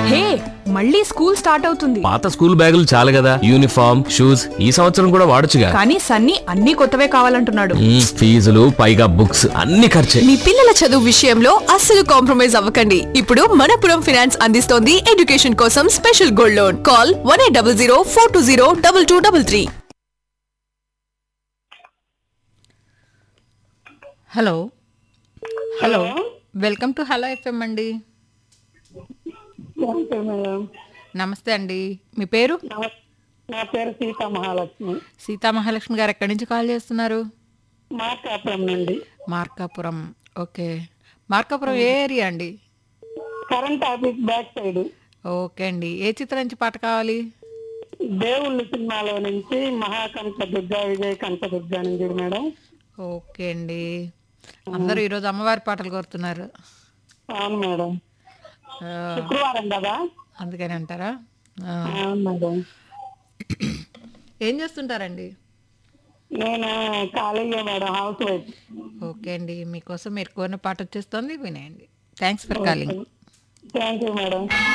హే మళ్ళీ school start అవుతుంది పాత స్కూల్ బ్యాగులు చాలు కదా యూనిఫామ్ షూస్ ఈ సంవత్సరం కూడా వాడొచ్చుగా కానీ సన్నీ అన్ని కొత్తవే కావాలంటున్నాడు మ్మ్, ఫీజులు పైగా బుక్స్ అన్ని ఖర్చే మీ పిల్లల చదువు విషయంలో అస్సలు కాంప్రమైజ్ అవ్వకండి ఇప్పుడు మనపురం ఫైనాన్స్ అందిస్తోంది ఎడ్యుకేషన్ కోసం special gold loan call one eight double zero four two zero double two double three hello hello welcome to hello FM అండి ఓకే మేడం నమస్తే అండి మీ పేరు నమ- నా పేరు సీతా మహాలక్ష్మి సీతా మహాలక్ష్మి గారు ఎక్కడి నుంచి కాల్ చేస్తున్నారు మార్కాపురం నుండి మార్కాపురం ఓకే మార్కాపురం ఏ ఏరియా అండి current office back side okay అండి ఏ చిత్రం నుంచి పాట కావాలి దేవుళ్ళు సినిమాలో నుంచి మహాకంఠ దుర్గా విజయ్ కంఠ దుర్గా నుంచి మేడం ఓకే అండి అందరూ ఈరోజు అమ్మవారి పాటలు కోరుతున్నారు అవును మేడం ఆ, శుక్రవారం కదా అందుకని అంటారా ఆ, అవును మేడం ఏం చేస్తుంటారండి నేను ఖాళీగా మేడం హౌస్ వైఫ్ ఓకే అండి మీకోసం మీరు కోరిన పాట వచ్చేస్తుంది వినేయండి thanks for calling thank you madam